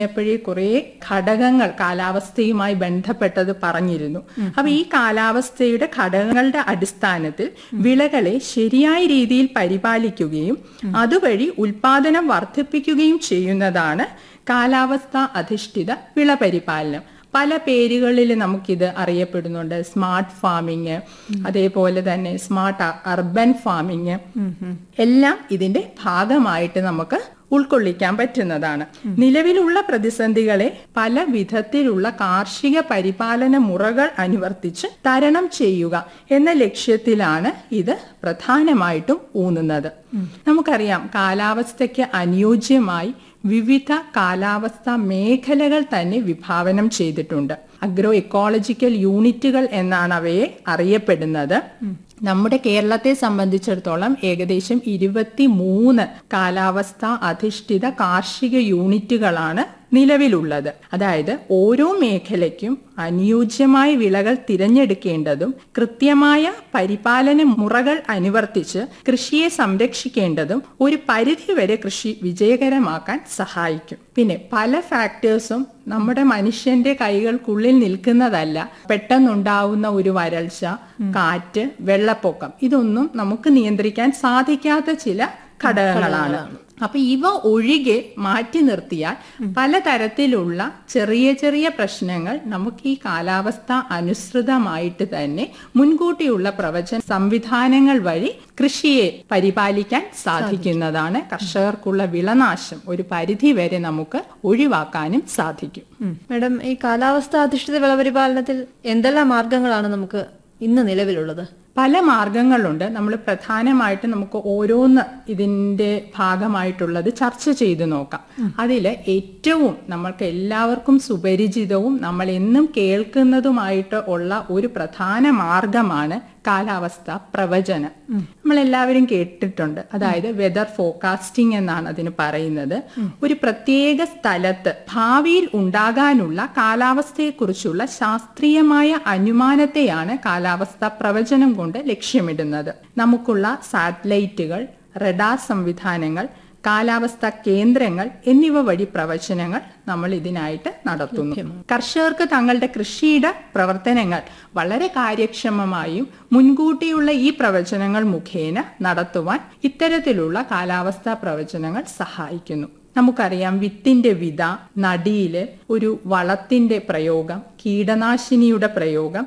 എപ്പോഴേ കുറേ ഘടകങ്ങൾ കാലാവസ്ഥയുമായി ബന്ധപ്പെട്ടത് പറഞ്ഞിരുന്നു അപ്പൊ ഈ കാലാവസ്ഥയുടെ ഘടകങ്ങളുടെ അടിസ്ഥാനത്തിൽ വിളകളെ ശരിയായ രീതിയിൽ പരിപാലിക്കുകയും അതുവഴി ഉൽപാദനം വർദ്ധിപ്പിക്കുകയും ചെയ്യുന്നതാണ് കാലാവസ്ഥ അധിഷ്ഠിത വിള പരിപാലനം പല പേരുകളിൽ നമുക്കിത് അറിയപ്പെടുന്നുണ്ട് സ്മാർട്ട് ഫാമിങ് അതേപോലെ തന്നെ സ്മാർട്ട് അർബൻ ഫാമിങ് എല്ലാം ഇതിന്റെ ഭാഗമായിട്ട് നമുക്ക് ഉൾക്കൊള്ളിക്കാൻ പറ്റുന്നതാണ് നിലവിലുള്ള പ്രതിസന്ധികളെ പല വിധത്തിലുള്ള കാർഷിക പരിപാലന മുറകൾ അനുവർത്തിച്ച് തരണം ചെയ്യുക എന്ന ലക്ഷ്യത്തിലാണ് ഇത് പ്രധാനമായിട്ടും ഊന്നുന്നത് നമുക്കറിയാം കാലാവസ്ഥയ്ക്ക് അനുയോജ്യമായി വിവിധ കാലാവസ്ഥാ മേഖലകൾ തന്നെ വിഭാവനം ചെയ്തിട്ടുണ്ട് അഗ്രോ എക്കോളജിക്കൽ യൂണിറ്റുകൾ എന്നാണ് അവയെ അറിയപ്പെടുന്നത് നമ്മുടെ കേരളത്തെ സംബന്ധിച്ചിടത്തോളം ഏകദേശം ഇരുപത്തി മൂന്ന് കാലാവസ്ഥ അധിഷ്ഠിത കാർഷിക യൂണിറ്റുകളാണ് നിലവിലുള്ളത് അതായത് ഓരോ മേഖലയ്ക്കും അനുയോജ്യമായ വിളകൾ തിരഞ്ഞെടുക്കേണ്ടതും കൃത്യമായ പരിപാലന മുറകൾ അനുവർത്തിച്ച് കൃഷിയെ സംരക്ഷിക്കേണ്ടതും ഒരു പരിധിവരെ കൃഷി വിജയകരമാക്കാൻ സഹായിക്കും പിന്നെ പല ഫാക്ടേഴ്സും നമ്മുടെ മനുഷ്യന്റെ കൈകൾക്കുള്ളിൽ നിൽക്കുന്നതല്ല പെട്ടെന്നുണ്ടാവുന്ന ഒരു വരൾച്ച കാറ്റ് വെള്ളപ്പൊക്കം ഇതൊന്നും നമുക്ക് നിയന്ത്രിക്കാൻ സാധിക്കാത്ത ചില ഘടകങ്ങളാണ് അപ്പൊ ഇവ ഒഴികെ മാറ്റി നിർത്തിയാൽ പലതരത്തിലുള്ള ചെറിയ ചെറിയ പ്രശ്നങ്ങൾ നമുക്ക് ഈ കാലാവസ്ഥ അനുസൃതമായിട്ട് തന്നെ മുൻകൂട്ടിയുള്ള പ്രവചന സംവിധാനങ്ങൾ വഴി കൃഷിയെ പരിപാലിക്കാൻ സാധിക്കുന്നതാണ് കർഷകർക്കുള്ള വിളനാശം ഒരു പരിധി വരെ നമുക്ക് ഒഴിവാക്കാനും സാധിക്കും മാഡം ഈ കാലാവസ്ഥ അധിഷ്ഠിത വിളപരിപാലനത്തിൽ എന്തെല്ലാം മാർഗങ്ങളാണ് നമുക്ക് ഇന്ന് നിലവിലുള്ളത് പല മാർഗങ്ങളുണ്ട് നമ്മൾ പ്രധാനമായിട്ട് നമുക്ക് ഓരോന്ന് ഇതിന്റെ ഭാഗമായിട്ടുള്ളത് ചർച്ച ചെയ്തു നോക്കാം അതിൽ ഏറ്റവും നമ്മൾക്ക് എല്ലാവർക്കും സുപരിചിതവും നമ്മൾ എന്നും കേൾക്കുന്നതുമായിട്ട് ഉള്ള ഒരു പ്രധാന മാർഗമാണ് കാലാവസ്ഥ പ്രവചനം നമ്മൾ എല്ലാവരും കേട്ടിട്ടുണ്ട് അതായത് വെതർ ഫോക്കാസ്റ്റിംഗ് എന്നാണ് അതിന് പറയുന്നത് ഒരു പ്രത്യേക സ്ഥലത്ത് ഭാവിയിൽ ഉണ്ടാകാനുള്ള കാലാവസ്ഥയെക്കുറിച്ചുള്ള ശാസ്ത്രീയമായ അനുമാനത്തെയാണ് കാലാവസ്ഥ പ്രവചനം കൊണ്ട് ലക്ഷ്യമിടുന്നത് നമുക്കുള്ള സാറ്റലൈറ്റുകൾ റഡാർ സംവിധാനങ്ങൾ കാലാവസ്ഥ കേന്ദ്രങ്ങൾ എന്നിവ വഴി പ്രവചനങ്ങൾ നമ്മൾ ഇതിനായിട്ട് നടത്തുന്നു കർഷകർക്ക് തങ്ങളുടെ കൃഷിയുടെ പ്രവർത്തനങ്ങൾ വളരെ കാര്യക്ഷമമായും മുൻകൂട്ടിയുള്ള ഈ പ്രവചനങ്ങൾ മുഖേന നടത്തുവാൻ ഇത്തരത്തിലുള്ള കാലാവസ്ഥാ പ്രവചനങ്ങൾ സഹായിക്കുന്നു നമുക്കറിയാം വിത്തിന്റെ വിത നടിയില് ഒരു വളത്തിന്റെ പ്രയോഗം കീടനാശിനിയുടെ പ്രയോഗം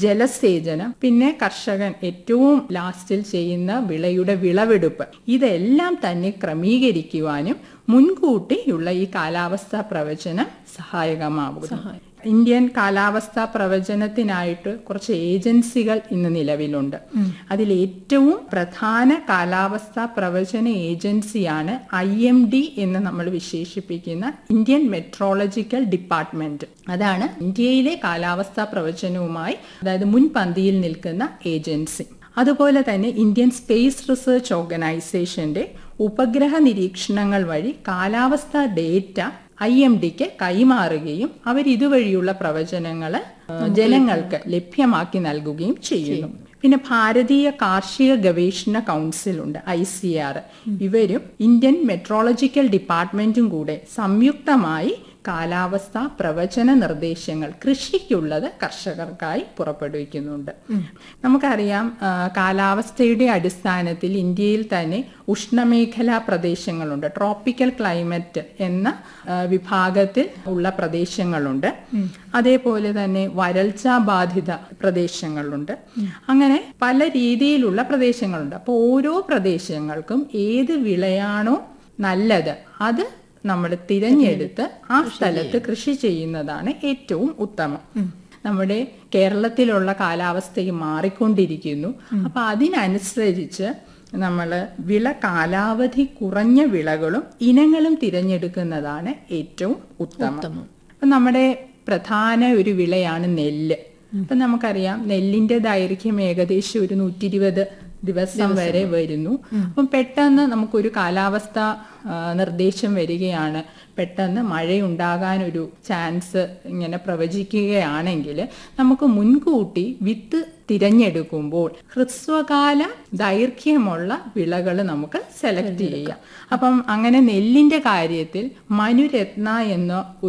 ജലസേചനം പിന്നെ കർഷകൻ ഏറ്റവും ലാസ്റ്റിൽ ചെയ്യുന്ന വിളയുടെ വിളവെടുപ്പ് ഇതെല്ലാം തന്നെ ക്രമീകരിക്കുവാനും മുൻകൂട്ടിയുള്ള ഈ കാലാവസ്ഥാ പ്രവചനം സഹായകമാകുന്നു ഇന്ത്യൻ കാലാവസ്ഥാ പ്രവചനത്തിനായിട്ട് കുറച്ച് ഏജൻസികൾ ഇന്ന് നിലവിലുണ്ട് അതിൽ ഏറ്റവും പ്രധാന കാലാവസ്ഥാ പ്രവചന ഏജൻസിയാണ് ഐ എം ഡി എന്ന് നമ്മൾ വിശേഷിപ്പിക്കുന്ന ഇന്ത്യൻ മെട്രോളജിക്കൽ ഡിപ്പാർട്ട്മെന്റ് അതാണ് ഇന്ത്യയിലെ കാലാവസ്ഥാ പ്രവചനവുമായി അതായത് മുൻപന്തിയിൽ നിൽക്കുന്ന ഏജൻസി അതുപോലെ തന്നെ ഇന്ത്യൻ സ്പേസ് റിസർച്ച് ഓർഗനൈസേഷന്റെ ഉപഗ്രഹ നിരീക്ഷണങ്ങൾ വഴി കാലാവസ്ഥാ ഡേറ്റ ഐ എം ഡിക്ക് കൈമാറുകയും അവർ ഇതുവഴിയുള്ള പ്രവചനങ്ങൾ ജനങ്ങൾക്ക് ലഭ്യമാക്കി നൽകുകയും ചെയ്യുന്നു പിന്നെ ഭാരതീയ കാർഷിക ഗവേഷണ കൗൺസിൽ ഉണ്ട് ഐ സി ആർ ഇവരും ഇന്ത്യൻ മെട്രോളജിക്കൽ ഡിപ്പാർട്ട്മെന്റും കൂടെ സംയുക്തമായി കാലാവസ്ഥ പ്രവചന നിർദ്ദേശങ്ങൾ കൃഷിക്കുള്ളത് കർഷകർക്കായി പുറപ്പെടുവിക്കുന്നുണ്ട് നമുക്കറിയാം കാലാവസ്ഥയുടെ അടിസ്ഥാനത്തിൽ ഇന്ത്യയിൽ തന്നെ ഉഷ്ണമേഖലാ പ്രദേശങ്ങളുണ്ട് ട്രോപ്പിക്കൽ ക്ലൈമറ്റ് എന്ന വിഭാഗത്തിൽ ഉള്ള പ്രദേശങ്ങളുണ്ട് അതേപോലെ തന്നെ വരൾച്ചാ ബാധിത പ്രദേശങ്ങളുണ്ട് അങ്ങനെ പല രീതിയിലുള്ള പ്രദേശങ്ങളുണ്ട് അപ്പോൾ ഓരോ പ്രദേശങ്ങൾക്കും ഏത് വിളയാണോ നല്ലത് അത് നമ്മൾ തിരഞ്ഞെടുത്ത് ആ സ്ഥലത്ത് കൃഷി ചെയ്യുന്നതാണ് ഏറ്റവും ഉത്തമം നമ്മുടെ കേരളത്തിലുള്ള കാലാവസ്ഥയും മാറിക്കൊണ്ടിരിക്കുന്നു അപ്പൊ അതിനനുസരിച്ച് നമ്മൾ വിള കാലാവധി കുറഞ്ഞ വിളകളും ഇനങ്ങളും തിരഞ്ഞെടുക്കുന്നതാണ് ഏറ്റവും ഉത്തമം അപ്പൊ നമ്മുടെ പ്രധാന ഒരു വിളയാണ് നെല്ല് അപ്പൊ നമുക്കറിയാം നെല്ലിന്റെ ദൈർഘ്യം ഏകദേശം ഒരു നൂറ്റി ഇരുപത് ദിവസം വരെ വരുന്നു അപ്പം പെട്ടെന്ന് നമുക്കൊരു കാലാവസ്ഥ ആ, നിർദ്ദേശം വരികയാണ് പെട്ടെന്ന് മഴയുണ്ടാകാൻ ഒരു ചാൻസ് ഇങ്ങനെ പ്രവചിക്കുകയാണെങ്കിൽ നമുക്ക് മുൻകൂട്ടി വിത്ത് തിരഞ്ഞെടുക്കുമ്പോൾ ഹ്രസ്വകാല ദൈർഘ്യമുള്ള വിളകൾ നമുക്ക് സെലക്ട് ചെയ്യാം അപ്പം അങ്ങനെ നെല്ലിന്റെ കാര്യത്തിൽ മനുരത്ന എന്ന